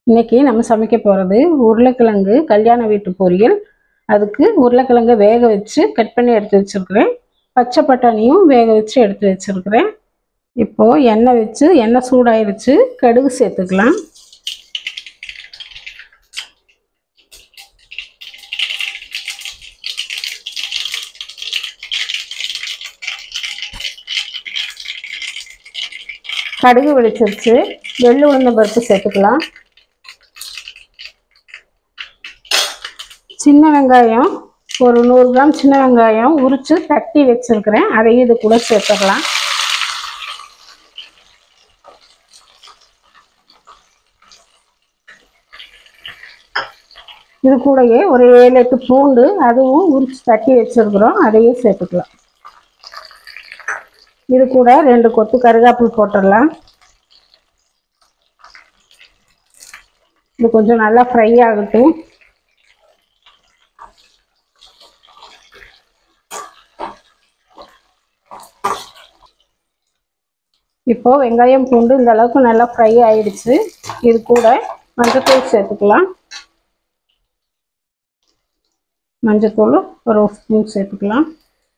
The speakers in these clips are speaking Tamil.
இன்னைக்கு நம்ம சமைக்க போகிறது உருளைக்கிழங்கு கல்யாண வீட்டு பொரியல் அதுக்கு உருளைக்கிழங்கை வேக வச்சு கட் பண்ணி எடுத்து வச்சுருக்கிறேன் பச்சை பட்டாணியும் வேக வச்சு எடுத்து வச்சுருக்கிறேன் இப்போது எண்ணெய் வச்சு எண்ணெய் சூடாயிருச்சு கடுகு சேர்த்துக்கலாம் கடுகு வெடிச்சிருச்சு வெள்ளை உளுந்த பருப்பு சேர்த்துக்கலாம் சின்ன வெங்காயம் ஒரு நூறு கிராம் சின்ன வெங்காயம் உரித்து தட்டி வச்சுருக்கிறேன் அதையும் இது கூட சேர்த்துக்கலாம் இது கூடயே ஒரு ஏழு எட்டு பூண்டு அதுவும் உரித்து தட்டி வச்சுருக்குறோம் அதையும் சேர்த்துக்கலாம் இது கூட ரெண்டு கொத்து கருகாப்பில் போட்டுடலாம் இது கொஞ்சம் நல்லா ஃப்ரை ஆகட்டும் இப்போ வெங்காயம் பூண்டு இந்த அளவுக்கு நல்லா ஃப்ரை ஆயிடுச்சு இது கூட மஞ்சத்தூள் சேர்த்துக்கலாம் மஞ்சத்தூள் ஒரு ஸ்பூன் சேர்த்துக்கலாம்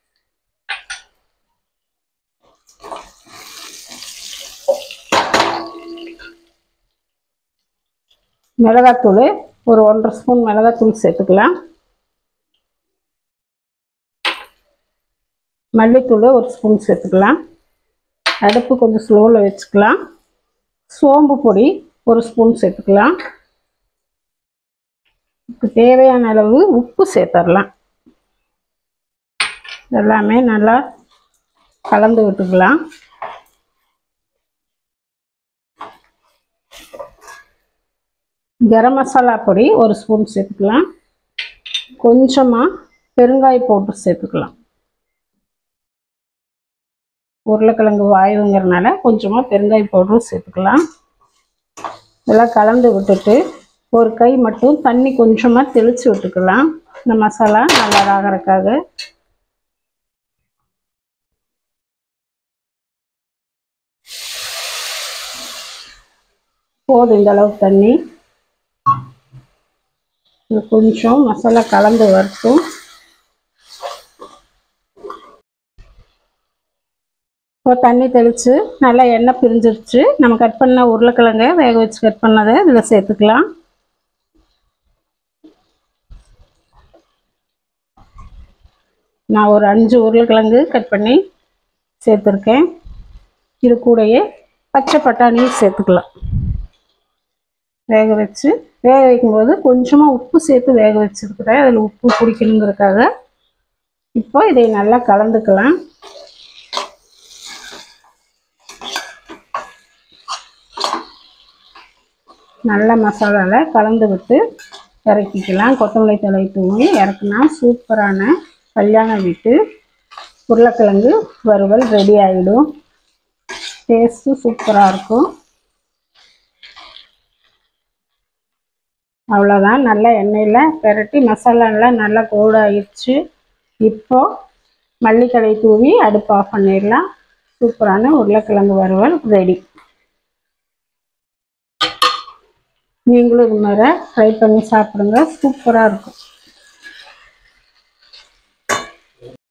மிளகாத்தூள் ஒரு ஒன்றரை ஸ்பூன் மிளகாத்தூள் சேர்த்துக்கலாம் மல்லித்தூள் ஒரு ஸ்பூன் சேர்த்துக்கலாம் அடுப்பு கொஞ்சம் ஸ்லோவில் வச்சுக்கலாம் சோம்பு பொடி ஒரு ஸ்பூன் சேர்த்துக்கலாம் இதுக்கு தேவையான அளவு உப்பு சேர்த்துடலாம் எல்லாமே நல்லா கலந்து விட்டுக்கலாம் கரம் மசாலா பொடி ஒரு ஸ்பூன் சேர்த்துக்கலாம் கொஞ்சமாக பெருங்காய பவுடர் சேர்த்துக்கலாம் உருளைக்கிழங்கு வாயுங்கிறனால கொஞ்சமாக பெருங்காய பவுடரும் சேர்த்துக்கலாம் இதெல்லாம் கலந்து விட்டுட்டு ஒரு கை மட்டும் தண்ணி கொஞ்சமாக தெளித்து விட்டுக்கலாம் இந்த மசாலா நல்லா ஆகிறதுக்காக போதும் இந்த அளவுக்கு தண்ணி இது கொஞ்சம் மசாலா கலந்து வரட்டும் இப்போ தண்ணி தெளித்து நல்லா எண்ணெய் பிரிஞ்சிருச்சு நம்ம கட் பண்ண உருளைக்கிழங்க வேக வச்சு கட் பண்ணதை இதில் சேர்த்துக்கலாம் நான் ஒரு அஞ்சு உருளைக்கிழங்கு கட் பண்ணி சேர்த்துருக்கேன் இது கூடயே பச்சை பட்டாணியும் சேர்த்துக்கலாம் வேக வச்சு வேக வைக்கும்போது கொஞ்சமாக உப்பு சேர்த்து வேக வச்சுருக்கிறேன் அதில் உப்பு பிடிக்கணுங்கிறதுக்காக இப்போ இதை நல்லா கலந்துக்கலாம் நல்ல மசாலாவில் கலந்து விட்டு இறக்கிக்கலாம் கொத்தமல்லி தலை தூவி இறக்குனா சூப்பரான கல்யாண வீட்டு உருளைக்கிழங்கு வறுவல் ரெடி ஆகிடும் டேஸ்ட்டு சூப்பராக இருக்கும் அவ்வளோதான் நல்லா எண்ணெயில் பெரட்டி மசாலாலாம் நல்லா கோடாகிடுச்சு இப்போ மல்லிக்கடை தூவி அடுப்பு ஆஃப் பண்ணிடலாம் சூப்பரான உருளைக்கிழங்கு வறுவல் ரெடி நீங்களும் இது மாதிரி ட்ரை பண்ணி சாப்பிடுங்க சூப்பராக இருக்கும்